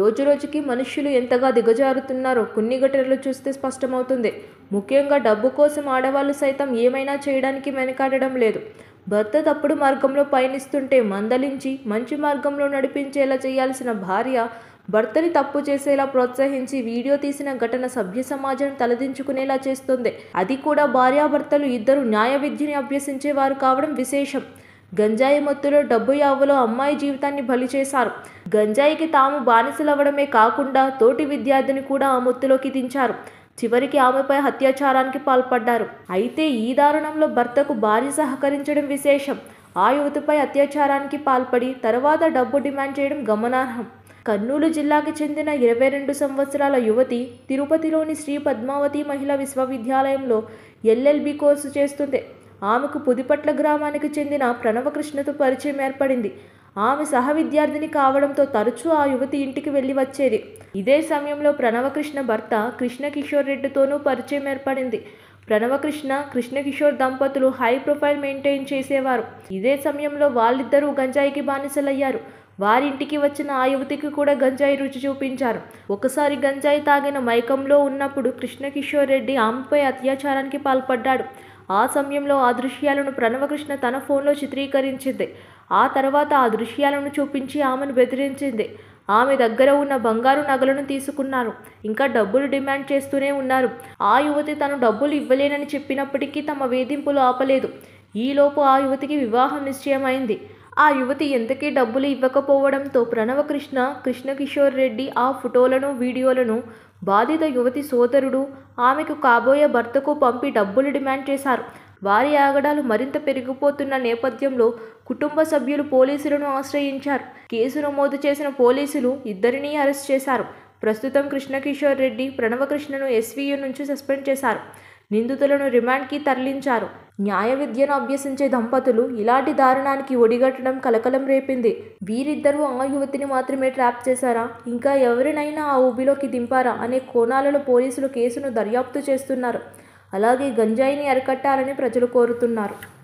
రోజురోజుకి మనుష్యులు ఎంతగా దిగజారుతున్నారో కొన్ని ఘటనలు చూస్తే స్పష్టమవుతుంది ముఖ్యంగా డబ్బు కోసం ఆడవాళ్ళు సైతం ఏమైనా చేయడానికి వెనకాడడం లేదు భర్త తప్పుడు మార్గంలో పయనిస్తుంటే మందలించి మంచి మార్గంలో నడిపించేలా చేయాల్సిన భార్య భర్తని తప్పు చేసేలా ప్రోత్సహించి వీడియో తీసిన ఘటన సభ్య సమాజం తలదించుకునేలా చేస్తుంది అది కూడా భార్యాభర్తలు ఇద్దరు న్యాయ విద్యని అభ్యసించేవారు కావడం విశేషం గంజాయి మత్తులో డబ్బు యావలో అమ్మాయి జీవితాన్ని బలి చేశారు గంజాయికి తాము బానిసలవ్వడమే కాకుండా తోటి విద్యార్థిని కూడా ఆ మత్తులోకి దించారు చివరికి ఆమెపై అత్యాచారానికి పాల్పడ్డారు అయితే ఈ దారుణంలో భర్తకు భార్య సహకరించడం విశేషం ఆ యువతిపై అత్యాచారానికి పాల్పడి తర్వాత డబ్బు డిమాండ్ చేయడం గమనార్హం కర్నూలు జిల్లాకి చెందిన ఇరవై రెండు సంవత్సరాల యువతి తిరుపతిలోని శ్రీ పద్మావతి మహిళా విశ్వవిద్యాలయంలో ఎల్ఎల్బి కోర్సు చేస్తుంది ఆమెకు పుదిపట్ల గ్రామానికి చెందిన ప్రణవకృష్ణతో పరిచయం ఏర్పడింది ఆమె సహ విద్యార్థిని కావడంతో తరచూ ఆ యువతి ఇంటికి వెళ్ళి వచ్చేది ఇదే సమయంలో ప్రణవకృష్ణ భర్త కృష్ణ కిషోర్ రెడ్డితోనూ పరిచయం ఏర్పడింది ప్రణవకృష్ణ కృష్ణకిషోర్ దంపతులు హై ప్రొఫైల్ మెయింటైన్ చేసేవారు ఇదే సమయంలో వాళ్ళిద్దరూ గంజాయికి బానిసలయ్యారు వారింటికి వచ్చిన ఆ యువతికి కూడా గంజాయి రుచి చూపించారు ఒకసారి గంజాయి తాగిన మైకంలో ఉన్నప్పుడు కృష్ణకిషోర్ రెడ్డి ఆమెపై అత్యాచారానికి పాల్పడ్డాడు ఆ సమయంలో ఆ దృశ్యాలను ప్రణవకృష్ణ తన ఫోన్లో చిత్రీకరించింది ఆ తర్వాత ఆ దృశ్యాలను చూపించి ఆమెను బెదిరించింది ఆమె దగ్గర ఉన్న బంగారు నగలను తీసుకున్నారు ఇంకా డబ్బులు డిమాండ్ చేస్తూనే ఉన్నారు ఆ యువతి తను డబ్బులు ఇవ్వలేనని చెప్పినప్పటికీ తమ వేధింపులు ఆపలేదు ఈలోపు ఆ యువతికి వివాహం నిశ్చయమైంది ఆ యువతి ఎంతకీ డబ్బులు ఇవ్వకపోవడంతో ప్రణవకృష్ణ కృష్ణకిషోర్ రెడ్డి ఆ ఫోటోలను వీడియోలను బాధిత యువతి సోదరుడు ఆమెకు కాబోయే భర్తకు పంపి డబ్బులు డిమాండ్ చేశారు వారి ఆగడాలు మరింత పెరిగిపోతున్న నేపథ్యంలో కుటుంబ సభ్యులు పోలీసులను ఆశ్రయించారు కేసు నమోదు చేసిన పోలీసులు ఇద్దరినీ అరెస్ట్ చేశారు ప్రస్తుతం కృష్ణకిషోర్ రెడ్డి ప్రణవకృష్ణను ఎస్వీయు నుంచి సస్పెండ్ చేశారు నిందితులను రిమాండ్కి తరలించారు న్యాయ విద్యను అభ్యసించే దంపతులు ఇలాంటి దారుణానికి ఒడిగట్టడం కలకలం రేపింది వీరిద్దరూ ఆ యువతిని మాత్రమే ట్రాప్ చేశారా ఇంకా ఎవరినైనా ఆ ఊబిలోకి దింపారా అనే కోణాలలో పోలీసులు కేసును దర్యాప్తు చేస్తున్నారు అలాగే గంజాయిని అరికట్టాలని ప్రజలు కోరుతున్నారు